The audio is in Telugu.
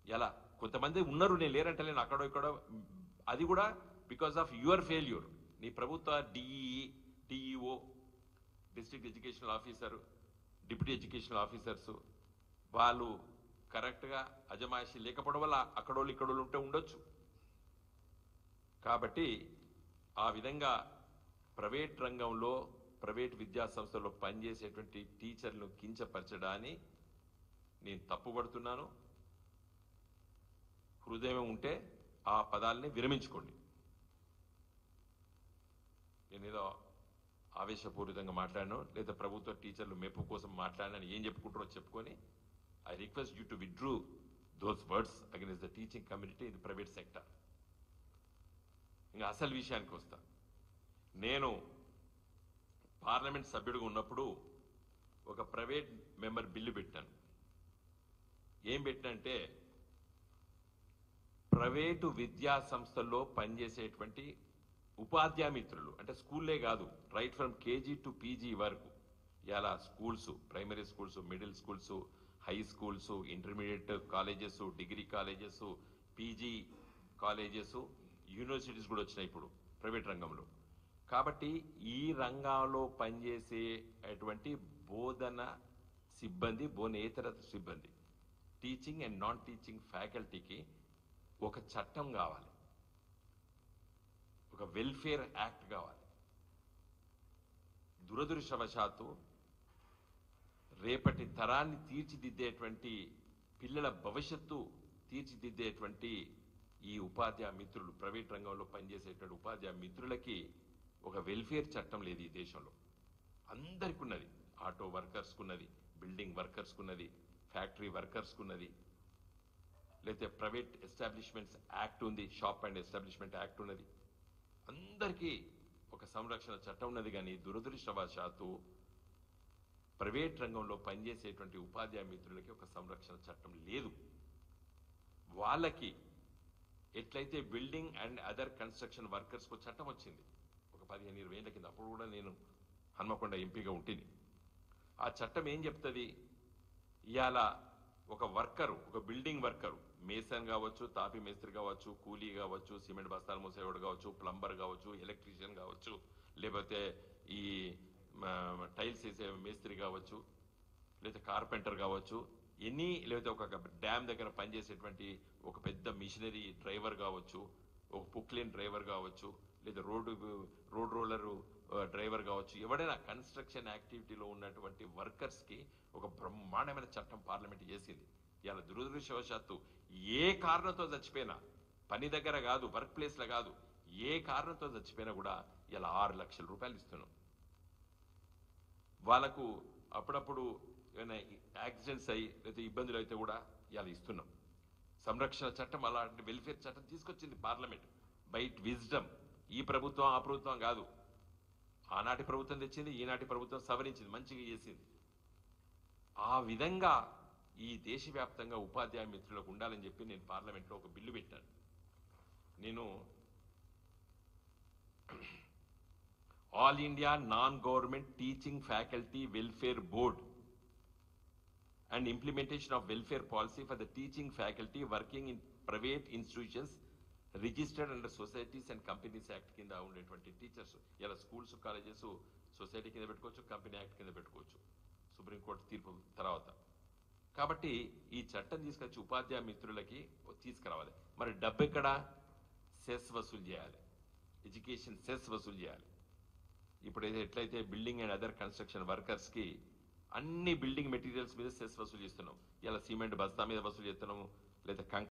ఎలా కొంతమంది ఉన్నారు నేను లేరంటలేను అక్కడో ఇక్కడ అది కూడా బికాస్ ఆఫ్ యువర్ ఫెయిల్యూర్ నీ ప్రభుత్వ D E D E O district educational officer deputy educational officers వాళ్ళు కరెక్ట్గా అజమాయిషి లేకపోవడం వల్ల అక్కడోళ్ళు ఇక్కడోళ్ళు ఉంటే ఉండొచ్చు కాబట్టి ఆ విధంగా ప్రైవేట్ రంగంలో ప్రైవేట్ విద్యా సంస్థల్లో పనిచేసేటువంటి టీచర్లను కించపరచడాన్ని నేను తప్పుపడుతున్నాను హృదయం ఉంటే ఆ పదాలని విరమించుకోండి నేనేదో ఆవేశపూరితంగా మాట్లాడాను లేదా ప్రభుత్వ టీచర్లు మెప్పు కోసం మాట్లాడినాను ఏం చెప్పుకుంటారో చెప్పుకొని I request you to withdraw those words against the teaching community in private sector ఇంకా అసలు విషయానికి వస్తా నేను పార్లమెంట్ సభ్యుడిగా ఉన్నప్పుడు ఒక ప్రైవేట్ మెంబర్ బిల్లు పెట్టాను ఏం పెట్టానంటే ప్రైవేటు విద్యా సంస్థల్లో పనిచేసేటువంటి ఉపాధ్యాయ మిత్రులు అంటే స్కూల్లే కాదు right from KG to PG వరకు ఇలా schools primary schools middle schools high schools intermediate colleges degree colleges PG colleges universities కూడా వచ్చినాయి ఇప్పుడు ప్రైవేట్ రంగంలో కాబట్టి ఈ రంగంలో పనిచేసేటువంటి బోధన సిబ్బంది బోధనేతర సిబ్బంది టీచింగ్ అండ్ నాన్ టీచింగ్ ఫ్యాకల్టీకి ఒక చట్టం కావాలి ఒక వెల్ఫేర్ యాక్ట్ కావాలి దురదృష్టవశాత్తు రేపటి తరాన్ని తీర్చిదిద్దేటువంటి పిల్లల భవిష్యత్తు తీర్చిదిద్దేటువంటి ఈ ఉపాధ్యాయ మిత్రులు ప్రైవేట్ రంగంలో పనిచేసేటువంటి ఉపాధ్యాయ మిత్రులకి ఒక వెల్ఫేర్ చట్టం లేదు ఈ దేశంలో అందరికి ఉన్నది ఆటో వర్కర్స్కు ఉన్నది బిల్డింగ్ వర్కర్స్కు ఉన్నది ఫ్యాక్టరీ వర్కర్స్కు ఉన్నది లేకపోతే ప్రైవేట్ ఎస్టాబ్లిష్మెంట్స్ యాక్ట్ ఉంది షాప్ అండ్ ఎస్టాబ్లిష్మెంట్ యాక్ట్ ఉన్నది అందరికీ ఒక సంరక్షణ చట్టం ఉన్నది కానీ దురదృష్టవశాత్తు ప్రైవేట్ రంగంలో పనిచేసేటువంటి ఉపాధ్యాయ మిత్రులకి ఒక సంరక్షణ చట్టం లేదు వాళ్ళకి ఎట్లయితే బిల్డింగ్ అండ్ అదర్ కన్స్ట్రక్షన్ వర్కర్స్కు చట్టం వచ్చింది ఒక పదిహేను ఇరవై ఏళ్ళ కింద అప్పుడు కూడా నేను హన్మకొండ ఎంపీగా ఉంటుంది ఆ చట్టం ఏం చెప్తుంది ఇవాళ ఒక వర్కరు ఒక బిల్డింగ్ వర్కరు మేసన్ కావచ్చు తాపి మేస్త్రి కావచ్చు కూలీ కావచ్చు సిమెంట్ బస్తాలు మోసేవాడు కావచ్చు ప్లంబర్ కావచ్చు ఎలక్ట్రీషియన్ కావచ్చు లేకపోతే ఈ మ, టైల్స్ వేసే మేస్త్రి కావచ్చు లేదా కార్పెంటర్ కావచ్చు ఎనీ లేకపోతే ఒక డ్యామ్ దగ్గర పనిచేసేటువంటి ఒక పెద్ద మిషనరీ డ్రైవర్ కావచ్చు ఒక పుక్లేన్ డ్రైవర్ కావచ్చు లేదా రోడ్డు రోడ్ రోలర్ డ్రైవర్ కావచ్చు ఎవడైనా కన్స్ట్రక్షన్ యాక్టివిటీలో ఉన్నటువంటి వర్కర్స్ కి ఒక బ్రహ్మాండమైన చట్టం పార్లమెంట్ చేసింది ఇలా దురదృష్టవశాత్తు ఏ కారణంతో చచ్చిపోయినా పని దగ్గర కాదు వర్క్ ప్లేస్ లో కాదు ఏ కారణంతో చచ్చిపోయినా కూడా ఇలా ఆరు లక్షల రూపాయలు ఇస్తున్నాం వాళ్ళకు అప్పుడప్పుడు ఏమైనా యాక్సిడెంట్స్ అయ్యి లేదా ఇబ్బందులు అయితే కూడా ఇలా ఇస్తున్నాం సంరక్షణ చట్టం అలాంటి వెల్ఫేర్ చట్టం తీసుకొచ్చింది పార్లమెంట్ బైట్ విజ్డమ్ ఈ ప్రభుత్వం ఆ ప్రభుత్వం కాదు ఆనాటి ప్రభుత్వం తెచ్చింది ఈనాటి ప్రభుత్వం సవరించింది మంచిగా చేసింది ఆ విధంగా ఈ దేశవ్యాప్తంగా ఉపాధ్యాయ మిత్రులకు ఉండాలని చెప్పి నేను పార్లమెంట్లో ఒక బిల్లు పెట్టాను నేను all India non government teaching faculty welfare board and implementation of welfare policy for the teaching faculty working in private institutions registered under societies and companies act కింద ఉండేటువంటి టీచర్స్ ఇలా స్కూల్స్ కాలేజెస్ సొసైటీ కింద పెట్టుకోవచ్చు కంపెనీ యాక్ట్ కింద పెట్టుకోవచ్చు సుప్రీంకోర్టు తీర్పు తర్వాత కాబట్టి ఈ చట్టం తీసుకొచ్చి ఉపాధ్యాయ మిత్రులకి తీసుకురావాలి మరి డబ్బు ఎక్కడ సెస్ వసూలు చేయాలి ఎడ్యుకేషన్ సెస్ వసూలు చేయాలి ఇప్పుడు ఏదో ఎట్లయితే building and other construction workers కి అన్ని బిల్డింగ్ మెటీరియల్స్ మీద సెస్ వసూలు చేస్తున్నాం ఇలా సిమెంట్ బస్తా మీద వసూలు చేస్తున్నాము లేదా కంకర